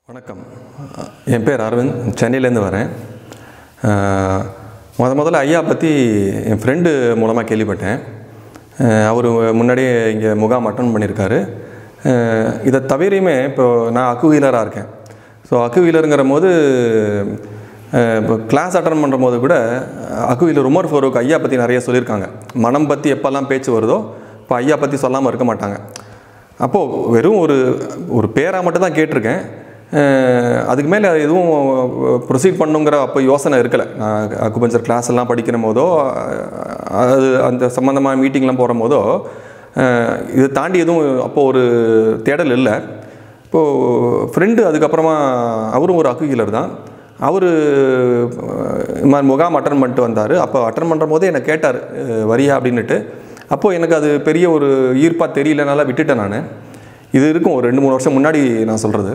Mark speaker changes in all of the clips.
Speaker 1: வணக்கம் என் பேர் அரவிந்த் சென்னையிலேருந்து வரேன் அஹ், முத முதல்ல ஐயா பற்றி என் ஃப்ரெண்டு மூலமாக கேள்விப்பட்டேன் அவர் முன்னாடியே இங்கே முகாம் அட்டன் பண்ணியிருக்காரு அஹ், இதை தவிரையுமே இப்போ நான் அக்கு வீலராக இருக்கேன் ஸோ அக்கு வீலருங்கிற போது அஹ், இப்போ கிளாஸ் அட்டன் பண்ணுற போது கூட அக்கு வீலர் உமர் ஃபரூக் ஐயா பற்றி நிறைய சொல்லியிருக்காங்க மனம் பற்றி எப்போல்லாம் பேச்சு வருதோ இப்போ ஐயா பற்றி சொல்லாமல் இருக்க மாட்டாங்க அப்போது வெறும் ஒரு ஒரு பேராக மட்டும் தான் கேட்டிருக்கேன் அஹ் அதுக்கு மேலே எதுவும் ப்ரொசீட் பண்ணுங்கிற அப்போ யோசனை இருக்கலை நான் அக்குபஞ்சர் கிளாஸ் எல்லாம் படிக்கிற போதோ அஹ் அது அந்த சம்மந்தமாக மீட்டிங்லாம் போகிற போதோ அஹ் இதை தாண்டி எதுவும் அப்போ ஒரு தேடல் இல்லை இப்போது ஃப்ரெண்டு அதுக்கப்புறமா அவரும் ஒரு அக்கு ஹீலர் தான் அவர் இது மாதிரி முகாம் அட்டன் பண்ணிட்டு வந்தார் அப்போ அட்டன் பண்ணுற போதே என்னை கேட்டார் அஹ் வரியா அப்படின்னுட்டு அப்போது எனக்கு அது பெரிய ஒரு ஈர்ப்பாக தெரியலனால விட்டுட்டேன் நான் இது இருக்கும் ஒரு ரெண்டு மூணு வருஷம் முன்னாடி நான் சொல்கிறது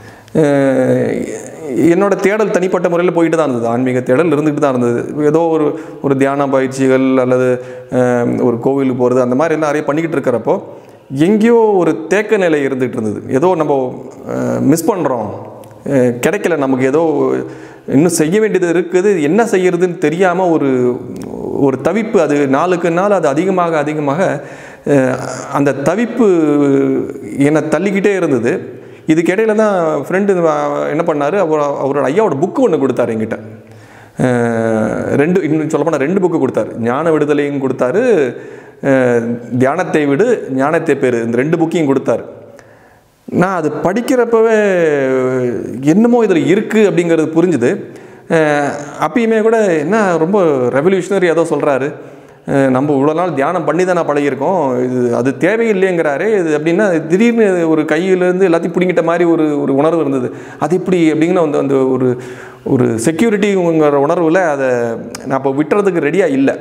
Speaker 1: என்னோட தேடல் தனிப்பட்ட முறையில் போயிட்டு தான் இருந்தது ஆன்மீக தேடல் இருந்துகிட்டு தான் இருந்தது ஏதோ ஒரு ஒரு தியான பயிற்சிகள் அல்லது அஹ், ஒரு கோவிலுக்கு போகிறது அந்த மாதிரி எல்லாம் நிறைய பண்ணிக்கிட்டு இருக்கிறப்போ எங்கேயோ ஒரு தேக்க நிலை இருந்துகிட்டு இருந்தது ஏதோ நம்ம மிஸ் பண்ணுறோம் கிடைக்கல நமக்கு ஏதோ இன்னும் செய்ய வேண்டியது இருக்குது என்ன செய்யறதுன்னு தெரியாமல் ஒரு ஒரு தவிப்பு அது நாளுக்கு நாள் அது அதிகமாக அதிகமாக அஹ், அந்த தவிப்பு என்னை தள்ளிக்கிட்டே இருந்தது இதுக்கிடையில தான் ஃப்ரெண்டு என்ன பண்ணார் அவர் அவரோட ஐயாவோட புக்கு ஒன்று கொடுத்தாரு என்கிட்ட அஹ், ரெண்டு இன்னும் சொல்லப்போனால் ரெண்டு புக்கு கொடுத்தாரு ஞான விடுதலையும் கொடுத்தாரு அஹ், தியானத்தை விடு ஞானத்தை பேர் இந்த ரெண்டு புக்கையும் கொடுத்தாரு நான் அது படிக்கிறப்பவே என்னமோ இதில் இருக்குது அப்படிங்கிறது புரிஞ்சுது அஹ் அப்பயுமே கூட என்ன ரொம்ப ரெவல்யூஷனரி ஏதோ சொல்கிறாரு நம்ம இவ்வளோ நாள் தியானம் பண்ணி தானே பழகியிருக்கோம் இது அது தேவையில்லைங்கிறாரு இது அப்படின்னா திடீர்னு ஒரு கையிலேருந்து எல்லாத்தையும் பிடிங்கிட்ட மாதிரி ஒரு ஒரு உணர்வு இருந்தது அது இப்படி அப்படிங்கிற அந்த அந்த ஒரு ஒரு செக்யூரிட்டிங்கிற உணர்வில் அதை நான் இப்போ விட்டுறதுக்கு ரெடியாக இல்லை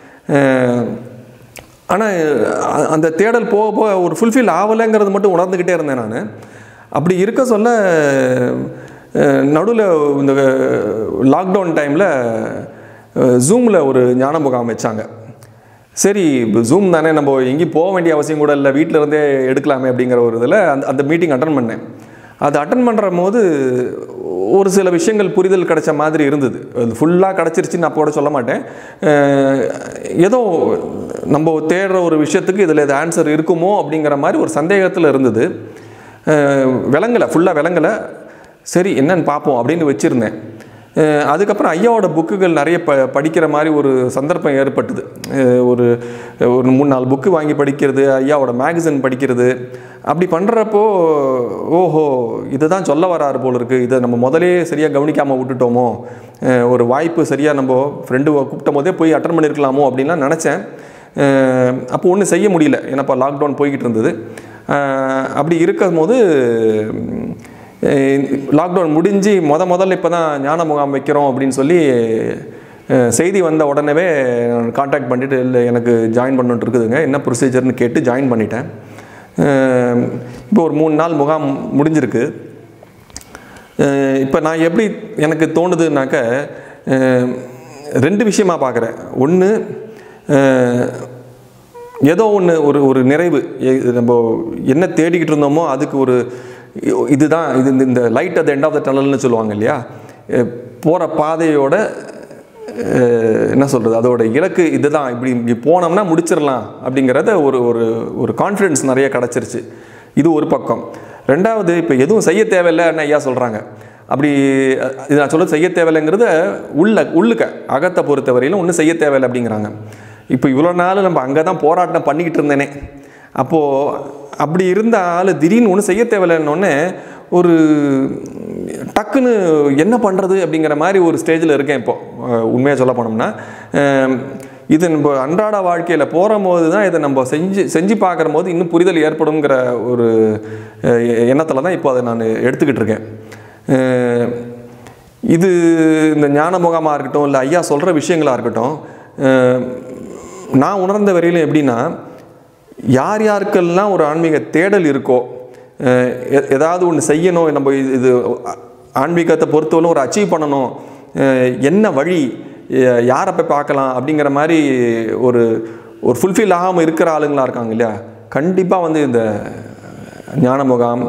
Speaker 1: ஆனால் அந்த தேடல் போக போக ஒரு ஃபுல்ஃபில் ஆகலைங்கிறது மட்டும் உணர்ந்துக்கிட்டே இருந்தேன் நான் அப்படி இருக்க சொல்ல நடுவில் இந்த லாக்டவுன் டைமில் ஜூமில் ஒரு ஞான முகாம் வச்சாங்க சரி இப்போ ஜூம் தானே நம்ம எங்கேயும் போக வேண்டிய அவசியம் கூட இல்லை வீட்டில் இருந்தே எடுக்கலாமே அப்படிங்கிற ஒரு இதில் அந்த அந்த மீட்டிங் அட்டன் பண்ணேன் அது அட்டன் பண்ணுற போது ஒரு சில விஷயங்கள் புரிதல் கிடைச்ச மாதிரி இருந்தது அது ஃபுல்லாக கிடச்சிருச்சுன்னு நான் கூட சொல்ல மாட்டேன் அஹ் ஏதோ நம்ம தேடுற ஒரு விஷயத்துக்கு இதில் இது ஆன்சர் இருக்குமோ அப்படிங்கிற மாதிரி ஒரு சந்தேகத்தில் இருந்தது அஹ் விளங்கலை ஃபுல்லாக விளங்கலை சரி என்னன்னு பார்ப்போம் அப்படின்னு வச்சுருந்தேன் அஹ் அதுக்கப்புறம் ஐயாவோட புக்குகள் நிறைய ப படிக்கிற மாதிரி ஒரு சந்தர்ப்பம் ஏற்பட்டது அஹ் ஒரு ஒரு மூணு நாலு புக்கு வாங்கி படிக்கிறது ஐயாவோட மேகசின் படிக்கிறது அப்படி பண்ணுறப்போ ஓஹோ இதுதான் சொல்ல வராரு போல இருக்குது இதை நம்ம முதலே சரியாக கவனிக்காமல் விட்டுட்டோமோ அஹ் ஒரு வாய்ப்பு சரியாக நம்ம ஃப்ரெண்டு கூப்பிட்ட போதே போய் அட்டன் பண்ணியிருக்கலாமோ அப்படின்லாம் நினச்சேன் அப்போ ஒன்றும் செய்ய முடியல ஏன்னா இப்போ லாக்டவுன் போய்கிட்டு இருந்தது அஹ் அப்படி இருக்கும் போது லாக்டவுன் முடிஞ்சு முத முதல்ல இப்போ தான் ஞான முகாம் வைக்கிறோம் அப்படின்னு சொல்லி அஹ், செய்தி வந்த உடனே காண்டாக்ட் பண்ணிட்டு இல்லை எனக்கு ஜாயின் பண்ணிட்டு இருக்குதுங்க என்ன ப்ரொசீஜர்னு கேட்டு ஜாயின் பண்ணிட்டேன் அஹ், இப்போ ஒரு மூணு நாள் முகாம் முடிஞ்சிருக்கு இப்போ நான் எப்படி எனக்கு தோணுதுனாக்க அஹ், ரெண்டு விஷயமா பார்க்குறேன் ஒன்று ஏதோ ஒன்று ஒரு ஒரு நிறைவு எ- இது நம்ம என்ன தேடிக்கிட்டு இருந்தோமோ அதுக்கு ஒரு இதுதான் இது இந்த- இந்த light at the end of the டனல்னு சொல்லுவாங்க இல்லையா போகிற பாதையோட அஹ், என்ன சொல்கிறது அதோட இலக்கு இதுதான் இப்படி இப்படி போனோம்னா முடிச்சிடலாம் அப்படிங்கிறத ஒரு ஒரு ஒரு கான்ஃபிடென்ஸ் நிறைய கிடச்சிருச்சு இது ஒரு பக்கம் ரெண்டாவது இப்போ எதுவும் செய்ய தேவையில்லைன்னு ஐயா சொல்கிறாங்க அப்படி அஹ், இது நான் சொல்ல செய்ய தேவையில்லைங்கிறத உள்ள உள்ளுக்க அகத்தை பொறுத்த வரையிலும் ஒன்றும் செய்ய தேவையில்லை அப்படிங்கிறாங்க இப்போ இவ்வளோ நாள் நம்ம அங்கே தான் போராட்டம் பண்ணிக்கிட்டு இருந்தேனே அப்போது அப்படி இருந்த ஆள் திடீர்னு ஒன்றும் செய்ய தேவையில்லைன்னொன்னே ஒரு டக்குன்னு என்ன பண்ணுறது அப்படிங்கிற மாதிரி ஒரு ஸ்டேஜில் இருக்கேன் இப்போது உண்மையாக சொல்ல போனோம்னா அஹ், இது நம்ம அன்றாட வாழ்க்கையில் போகிற போது தான் இதை நம்ம செஞ்சு செஞ்சு பார்க்குற போது இன்னும் புரிதல் ஏற்படுங்கிற ஒரு எண்ணத்தில் தான் இப்போ அதை நான் எடுத்துக்கிட்டு இருக்கேன் அஹ், இது இந்த ஞான முகாமாக இருக்கட்டும் இல்லை ஐயா சொல்கிற விஷயங்களாக இருக்கட்டும் அஹ், நான் உணர்ந்த வரையிலும் எப்படின்னா யார் யாருக்கெல்லாம் ஒரு ஆன்மீக தேடல் இருக்கோ அஹ், எ- ஏதாவது ஒன்று செய்யணும் நம்ம இது இது ஆன்மீகத்தை பொறுத்தவரை ஒரு அச்சீவ் பண்ணணும் அஹ், என்ன வழி அஹ், யாரை போய் பார்க்கலாம் அப்படிங்கிற மாதிரி ஒரு ஒரு ஃபுல்ஃபில் ஆகாமல் இருக்கிற ஆளுங்களா இருக்காங்க இல்லையா கண்டிப்பாக வந்து இந்த ஞான முகாம்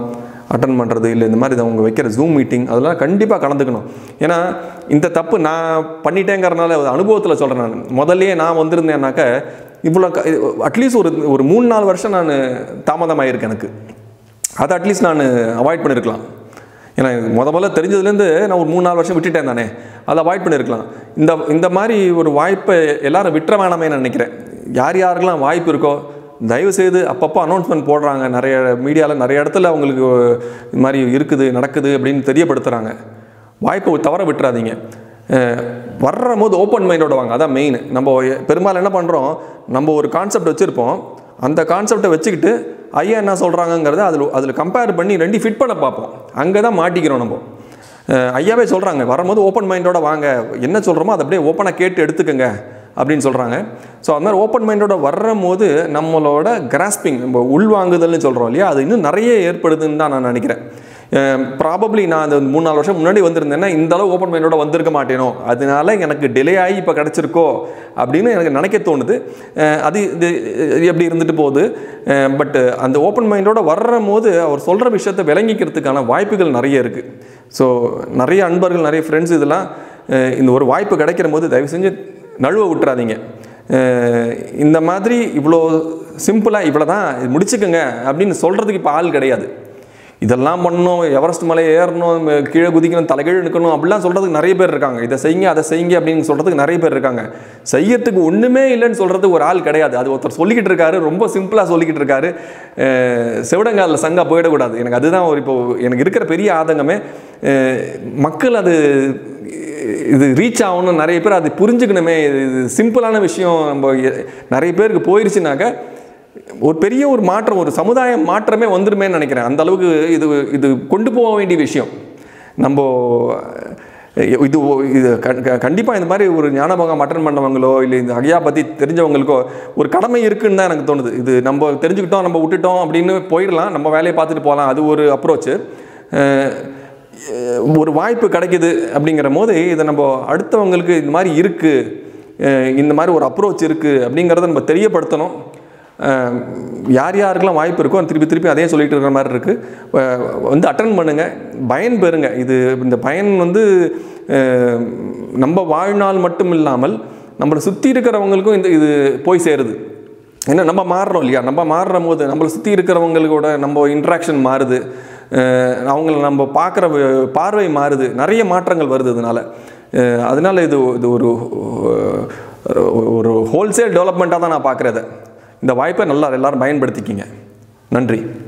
Speaker 1: அட்டன் பண்ணுறது இல்லை இந்த மாதிரி அவங்க வைக்கிற ஜூம் மீட்டிங் அதெல்லாம் கண்டிப்பாக கலந்துக்கணும் ஏன்னா இந்த தப்பு நான் பண்ணிட்டேங்கிறனால ஒரு அனுபவத்தில் சொல்கிறேன் நான் முதல்லயே நான் வந்திருந்தேன்னாக்க இவ்வளோ அட்லீஸ்ட் ஒரு ஒரு மூணு நாலு வருஷம் நான் தாமதமாயிருக்கேன் எனக்கு அதை அட்லீஸ்ட் நான் அவாய்ட் பண்ணியிருக்கலாம் ஏன்னா எனக்கு முத முதல்ல தெரிஞ்சதுலேருந்து நான் ஒரு மூணு நாலு வருஷம் விட்டுட்டேன் தானே அதை அவாய்ட் பண்ணியிருக்கலாம் இந்த இந்த மாதிரி ஒரு வாய்ப்பை எல்லாரும் விட்டுற வேணாமே நான் நினைக்கிறேன் யார் யாருக்கெல்லாம் வாய்ப்பு இருக்கோ தயவு செய்து அப்பப்போ அனௌன்ஸ்மெண்ட் போடுறாங்க நிறைய மீடியாவில் நிறைய இடத்துல அவங்களுக்கு இது மாதிரி இருக்குது நடக்குது அப்படின்னு தெரியப்படுத்துகிறாங்க வாய்ப்பை தவற விட்டுறாதீங்க அஹ் வர்ற போது ஓப்பன் மைண்டோட வாங்க அதான் மெயின் நம்ம பெரும்பாலும் என்ன பண்ணுறோம் நம்ம ஒரு கான்செப்ட் வச்சுருப்போம் அந்த கான்செப்டை வச்சுக்கிட்டு ஐயா என்ன சொல்கிறாங்கங்கிறத அதில் அதில் கம்பேர் பண்ணி ரெண்டையும் ஃபிட் பண்ண பார்ப்போம் அங்கே தான் மாட்டிக்கிறோம் நம்ம அஹ் ஐயாவே சொல்கிறாங்க வரும்போது ஓப்பன் மைண்டோட வாங்க என்ன சொல்கிறோமோ அதை அப்படியே ஓப்பனாக கேட்டு எடுத்துக்கங்க அப்படின்னு சொல்கிறாங்க ஸோ அது மாதிரி ஓப்பன் மைண்டோட வர்ற போது நம்மளோட கிராஸ்பிங் நம்ம உள்வாங்குதல்னு சொல்கிறோம் இல்லையா அது இன்னும் நிறைய ஏற்படுதுன்னு தான் நான் நினைக்கிறேன் ப்ராபப்ளி நான் அந்த மூணு நாலு வருஷம் முன்னாடி வந்திருந்தேன்னா இந்த அளவு ஓப்பன் மைண்டோட வந்திருக்க மாட்டேனோ அதனால எனக்கு டிலே ஆகி இப்போ கிடச்சிருக்கோ அப்படின்னு எனக்கு நினைக்க தோணுது அஹ் அது இது இது எப்படி இருந்துட்டு போகுது பட் அந்த ஓப்பன் மைண்டோட வர்ற போது அவர் சொல்கிற விஷயத்தை விளங்கிக்கிறதுக்கான வாய்ப்புகள் நிறைய இருக்குது ஸோ நிறைய அன்பர்கள் நிறைய ஃப்ரெண்ட்ஸ் இதெல்லாம் அஹ் இந்த ஒரு வாய்ப்பு கிடைக்கிற போது தயவு செஞ்சு நழுவ விட்டுறாதீங்க அஹ் இந்த மாதிரி இவ்வளோ சிம்பிளாக இவ்வளோ தான் முடிச்சுக்கோங்க அப்படின்னு சொல்கிறதுக்கு இப்போ ஆள் கிடையாது இதெல்லாம் பண்ணணும் எவரெஸ்ட் மலை ஏறணும் ம- கீழே குதிக்கணும் தலைகீழ் நிற்கணும் அப்படிலாம் சொல்கிறதுக்கு நிறைய பேர் இருக்காங்க இதை செய்யுங்க அதை செய்யுங்க அப்படின்னு சொல்கிறதுக்கு நிறைய பேர் இருக்காங்க செய்யறதுக்கு ஒன்றுமே இல்லைன்னு சொல்கிறதுக்கு ஒரு ஆள் கிடையாது அது ஒருத்தர் சொல்லிக்கிட்டு இருக்காரு ரொம்ப சிம்பிளாக சொல்லிக்கிட்டு இருக்காரு அஹ் செவிடங்காலில் சங்கா போயிடக்கூடாது எனக்கு அதுதான் ஒரு இப்போ எனக்கு இருக்கிற பெரிய ஆதங்கமே அஹ் மக்கள் அது இது ரீச் ஆகணும் நிறைய பேர் அது புரிஞ்சுக்கணுமே இது இது சிம்பிளான விஷயம் நம்ம எ- நிறைய பேருக்கு போயிருச்சுனாக்க ஒரு பெரிய ஒரு மாற்றம் ஒரு சமுதாய மாற்றமே வந்துருமேன்னு நினைக்கிறேன் அந்த அளவுக்கு இது இது கொண்டு போக வேண்டிய விஷயம் நம்ம அஹ், இது ஒ- இது கண்டிப்பாக இந்த மாதிரி ஒரு ஞானபங்கம் அட்டன் பண்ணவங்களோ இல்லை இந்த ஐயா பற்றி தெரிஞ்சவங்களுக்கோ ஒரு கடமை இருக்குன்னு தான் எனக்கு தோணுது இது நம்ம தெரிஞ்சுக்கிட்டோம் நம்ம விட்டுட்டோம் அப்படின்னு போயிடலாம் நம்ம வேலையை பார்த்துட்டு போகலாம் அது ஒரு அப்ரோச்சு ஒரு வாய்ப்பு கிடைக்குது அப்படிங்கிற போது இதை நம்ம அடுத்தவங்களுக்கு இந்த மாதிரி இருக்குது இந்த மாதிரி ஒரு அப்ரோச் இருக்குது அப்படிங்கிறத நம்ம தெரியப்படுத்தணும் அஹ் யார் யாருக்கெல்லாம் வாய்ப்பு இருக்கோ திருப்பி திருப்பி அதே சொல்லிட்டு இருக்கிற மாதிரி இருக்குது வந்து அட்டன் பண்ணுங்கள் பயன் பெறுங்க இது இந்த பயன் வந்து அஹ் நம்ம வாழ்நாள் மட்டும் இல்லாமல் நம்மளை சுற்றி இருக்கிறவங்களுக்கும் இந்த இது போய் சேருது ஏன்னா நம்ம மாறுறோம் இல்லையா நம்ம மாறுற போது நம்மளை சுற்றி இருக்கிறவங்களோட நம்ம இன்ட்ராக்ஷன் மாறுது அஹ் அவங்கள நம்ம பார்க்குற பார்வை மாறுது நிறைய மாற்றங்கள் வருது இதனால் அதனால் இது இது ஒரு ஒரு ஹோல்சேல் டெவலப்மெண்ட்டாக தான் நான் பார்க்குறத இந்த வாய்ப்பை நல்லா எல்லாரும் பயன்படுத்திக்கிங்க நன்றி